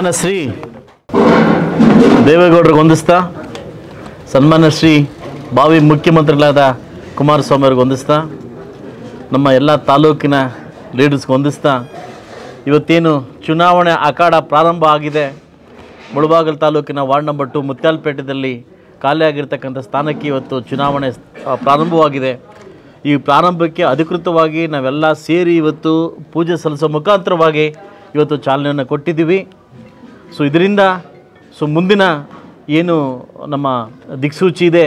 ಸನ್ಮಾನ ಶ್ರೀ ದೇವೇಗೌಡರಿಗೆ ಹೊಂದಿಸ್ತಾ ಸನ್ಮಾನ ಶ್ರೀ ಭಾವಿ ಮುಖ್ಯಮಂತ್ರಿಗಳಾದ ಕುಮಾರಸ್ವಾಮಿ ಅವ್ರಿಗೆ ಹೊಂದಿಸ್ತಾ ನಮ್ಮ ಎಲ್ಲ ತಾಲೂಕಿನ ಲೀಡರ್ಸ್ಗೆ ಹೊಂದಿಸ್ತಾ ಇವತ್ತೇನು ಚುನಾವಣೆ ಅಖಾಡ ಪ್ರಾರಂಭ ಆಗಿದೆ ಮುಳಬಾಗಲ್ ತಾಲೂಕಿನ ವಾರ್ಡ್ ನಂಬರ್ ಟು ಮುತ್ಯಾಲಪೇಟೆಯಲ್ಲಿ ಖಾಲಿಯಾಗಿರ್ತಕ್ಕಂಥ ಸ್ಥಾನಕ್ಕೆ ಇವತ್ತು ಚುನಾವಣೆ ಆ, ಪ್ರಾರಂಭವಾಗಿದೆ ಈ ಪ್ರಾರಂಭಕ್ಕೆ ಅಧಿಕೃತವಾಗಿ ನಾವೆಲ್ಲ ಸೇರಿ ಇವತ್ತು ಪೂಜೆ ಸಲ್ಲಿಸೋ ಮುಖಾಂತರವಾಗಿ ಇವತ್ತು ಚಾಲನೆಯನ್ನು ಕೊಟ್ಟಿದ್ದೀವಿ ಸೊ ಇದರಿಂದ ಸೊ ಮುಂದಿನ ಏನು ನಮ್ಮ ದಿಕ್ಸೂಚಿ ಇದೆ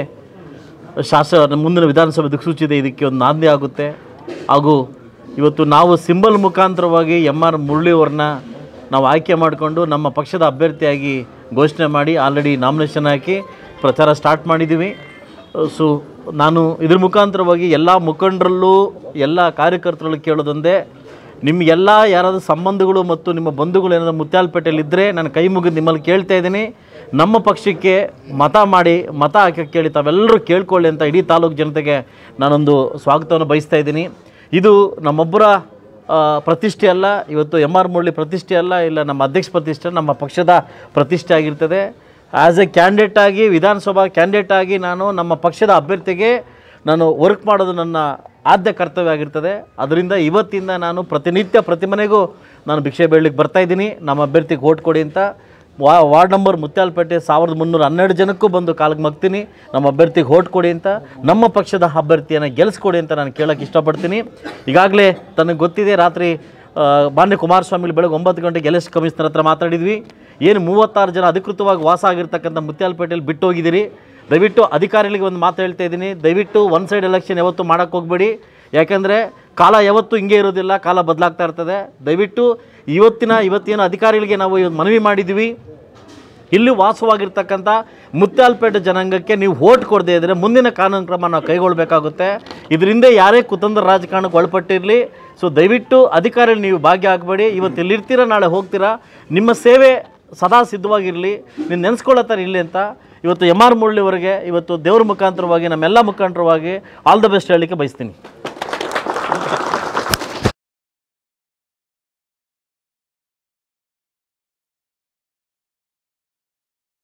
ಶಾಸ ಮುಂದಿನ ವಿಧಾನಸಭೆ ದಿಕ್ಸೂಚಿ ಇದೆ ಇದಕ್ಕೆ ಒಂದು ನಾಂದಿ ಆಗುತ್ತೆ ಹಾಗೂ ಇವತ್ತು ನಾವು ಸಿಂಬಲ್ ಮುಖಾಂತರವಾಗಿ ಎಮ್ ಆರ್ ಮುರಳಿ ಅವ್ರನ್ನ ನಾವು ಆಯ್ಕೆ ಮಾಡಿಕೊಂಡು ನಮ್ಮ ಪಕ್ಷದ ಅಭ್ಯರ್ಥಿಯಾಗಿ ಘೋಷಣೆ ಮಾಡಿ ಆಲ್ರೆಡಿ ನಾಮಿನೇಷನ್ ಹಾಕಿ ಪ್ರಚಾರ ಸ್ಟಾರ್ಟ್ ಮಾಡಿದ್ದೀವಿ ಸೊ ನಾನು ಇದ್ರ ಮುಖಾಂತರವಾಗಿ ಎಲ್ಲ ಮುಖಂಡರಲ್ಲೂ ಎಲ್ಲ ಕಾರ್ಯಕರ್ತರಲ್ಲೂ ಕೇಳೋದೊಂದೇ ನಿಮಗೆಲ್ಲ ಯಾರಾದರೂ ಸಂಬಂಧಗಳು ಮತ್ತು ನಿಮ್ಮ ಬಂಧುಗಳು ಏನಾದರೂ ಮುತ್ಯಾಲಪೇಟೆಯಲ್ಲಿದ್ದರೆ ನಾನು ಕೈ ಮುಗಿದು ನಿಮ್ಮಲ್ಲಿ ಕೇಳ್ತಾ ಇದ್ದೀನಿ ನಮ್ಮ ಪಕ್ಷಕ್ಕೆ ಮತ ಮಾಡಿ ಮತ ಹಾಕಕ್ಕೆ ಕೇಳಿ ತಾವೆಲ್ಲರೂ ಕೇಳ್ಕೊಳ್ಳಿ ಅಂತ ಇಡೀ ತಾಲೂಕು ಜನತೆಗೆ ನಾನೊಂದು ಸ್ವಾಗತವನ್ನು ಬಯಸ್ತಾ ಇದ್ದೀನಿ ಇದು ನಮ್ಮೊಬ್ಬರ ಆ, ಪ್ರತಿಷ್ಠೆ ಅಲ್ಲ ಇವತ್ತು ಎಮ್ ಆರ್ ಮುರಳಿ ಪ್ರತಿಷ್ಠೆ ಅಲ್ಲ ಇಲ್ಲ ನಮ್ಮ ಅಧ್ಯಕ್ಷ ಪ್ರತಿಷ್ಠೆ ನಮ್ಮ ಪಕ್ಷದ ಪ್ರತಿಷ್ಠೆ ಆಗಿರ್ತದೆ ಆ್ಯಸ್ ಎ ಕ್ಯಾಂಡಿಡೇಟ್ ಆಗಿ ವಿಧಾನಸಭಾ ಕ್ಯಾಂಡಿಡೇಟ್ ಆಗಿ ನಾನು ನಮ್ಮ ಪಕ್ಷದ ಅಭ್ಯರ್ಥಿಗೆ ನಾನು ವರ್ಕ್ ಮಾಡೋದು ನನ್ನ ಆದ್ಯ ಕರ್ತವ್ಯ ಆಗಿರ್ತದೆ ಅದರಿಂದ ಇವತ್ತಿಂದ ನಾನು ಪ್ರತಿನಿತ್ಯ ಪ್ರತಿ ಮನೆಗೂ ನಾನು ಭಿಕ್ಷೆ ಬೇಡಲಿಕ್ಕೆ ಬರ್ತಾ ಇದ್ದೀನಿ ನಮ್ಮ ಅಭ್ಯರ್ಥಿಗೆ ಓಟ್ ಕೊಡಿ ಅಂತ ವಾ ವಾರ್ಡ್ ನಂಬರ್ ಮುತ್ಯಾಲಪೇಟೆ ಸಾವಿರದ ಮುನ್ನೂರ ಹನ್ನೆರಡು ಜನಕ್ಕೂ ಬಂದು ಕಾಲಿಗೆ ಮಗ್ತೀನಿ ನಮ್ಮ ಅಭ್ಯರ್ಥಿಗೆ ಓಟ್ ಕೊಡಿ ಅಂತ ನಮ್ಮ ಪಕ್ಷದ ಅಭ್ಯರ್ಥಿಯನ್ನು ಗೆಲ್ಲಿಸ್ಕೊಡಿ ಅಂತ ನಾನು ಕೇಳೋಕ್ಕೆ ಇಷ್ಟಪಡ್ತೀನಿ ಈಗಾಗಲೇ ತನಗೆ ಗೊತ್ತಿದೆ ರಾತ್ರಿ ಆ, ಮಾನ್ಯ ಕುಮಾರಸ್ವಾಮಿ ಬೆಳಗ್ಗೆ ಒಂಬತ್ತು ಗಂಟೆಗೆ ಎಲ್ ಎಸ್ ಕಮಿಷನರ್ ಹತ್ರ ಮಾತಾಡಿದ್ವಿ ಏನು ಮೂವತ್ತಾರು ಜನ ಅಧಿಕೃತವಾಗಿ ವಾಸ ಆಗಿರ್ತಕ್ಕಂಥ ಮುತ್ಯಾಲಪೇಟೆಯಲ್ಲಿ ಬಿಟ್ಟು ಹೋಗಿದ್ದೀರಿ ದಯವಿಟ್ಟು ಅಧಿಕಾರಿಗಳಿಗೆ ಒಂದು ಮಾತು ಹೇಳ್ತಾ ಇದ್ದೀನಿ ದಯವಿಟ್ಟು ಒನ್ ಸೈಡ್ ಎಲೆಕ್ಷನ್ ಯಾವತ್ತೂ ಮಾಡೋಕ್ಕೆ ಹೋಗಬೇಡಿ ಯಾಕೆಂದರೆ ಕಾಲ ಯಾವತ್ತೂ ಹಿಂಗೆ ಇರೋದಿಲ್ಲ ಕಾಲ ಬದಲಾಗ್ತಾ ಇರ್ತದೆ ದಯವಿಟ್ಟು ಇವತ್ತಿನ ಇವತ್ತೇನು ಅಧಿಕಾರಿಗಳಿಗೆ ನಾವು ಇವತ್ತು ಮನವಿ ಮಾಡಿದ್ದೀವಿ ಇಲ್ಲಿ ವಾಸವಾಗಿರ್ತಕ್ಕಂಥ ಮುತ್ಯಾಲಪೇಟೆ ಜನಾಂಗಕ್ಕೆ ನೀವು ಓಟ್ ಕೊಡದೇ ಇದ್ದರೆ ಮುಂದಿನ ಕಾನೂನು ಕ್ರಮ ನಾವು ಕೈಗೊಳ್ಳಬೇಕಾಗುತ್ತೆ ಇದರಿಂದ ಯಾರೇ ಕುತಂತ್ರ ರಾಜಕಾರಣಕ್ಕೆ ಒಳಪಟ್ಟಿರಲಿ ಸೊ ದಯವಿಟ್ಟು ಅಧಿಕಾರಿಗಳು ನೀವು ಭಾಗ್ಯ ಆಗಬೇಡಿ ಇವತ್ತು ಇಲ್ಲಿರ್ತೀರ ನಾಳೆ ಹೋಗ್ತೀರಾ ನಿಮ್ಮ ಸೇವೆ ಸದಾ ಸಿದ್ಧವಾಗಿರಲಿ ನೀವು ನೆನೆಸ್ಕೊಳ್ಳೋ ಥರ ಇರಲಿ ಅಂತ ಇವತ್ತು ಎಮ್ ಆರ್ ಮುರಳಿಯವರಿಗೆ ಇವತ್ತು ದೇವ್ರ ಮುಖಾಂತರವಾಗಿ ನಮ್ಮೆಲ್ಲ ಮುಖಾಂತರವಾಗಿ ಆಲ್ ದ ಬೆಸ್ಟ್ ಹೇಳಲಿಕ್ಕೆ ಬಯಸ್ತೀನಿ